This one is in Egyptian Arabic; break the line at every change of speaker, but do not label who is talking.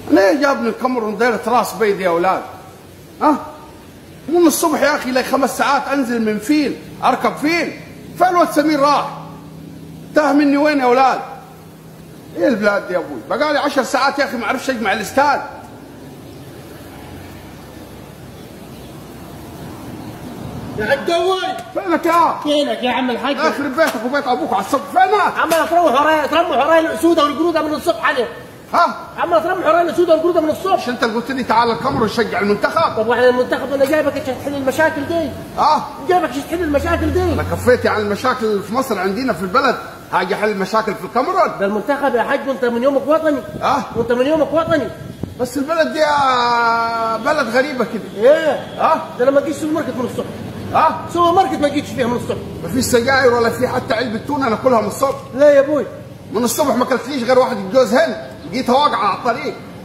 ليه جابني الكاميرون دايرة راس بيض يا اولاد ها من الصبح يا اخي لي خمس ساعات انزل من فيل اركب فيل فين الواد سمير راح تاه مني وين يا اولاد ايه البلاد دي يا ابوي بقالي عشر ساعات يا اخي ما اعرفش اجمع الاستاد
يا عدوي
فينك يا
فينك يا عم الحاج
يخرب بيتك وبيت ابوك على الصبح فينك
عمال تروح ورايا ترمح ورايا الاسوده والقروده من الصبح عليه
ها
عمال ترمح ورايا الاسوده والقروده من الصبح
مش انت اللي قلت لي تعال الكاميرون نشجع المنتخب
طب واحنا المنتخب انا جايبك عشان تحل المشاكل دي
ها
جايبك عشان تحل المشاكل دي
انا كفيتي عن المشاكل اللي في مصر عندنا في البلد هاجي احل المشاكل في الكاميرون
ده المنتخب يا حاج وانت من يومك وطني
اه
وانت من يومك وطني
بس البلد دي آه، بلد غريبه كده
ايه
ها
ده لما تجيش سوبر ماركت من الصبح
ها
سوبر ماركت ما جيتش فيها من الصبح
ما فيش سجاير ولا في حتى علبه تونه ناكلها من الصبح
لا يا ابوي
من الصبح ما اكلتليش غير واحد جوز هند جيت واقعه على الطريق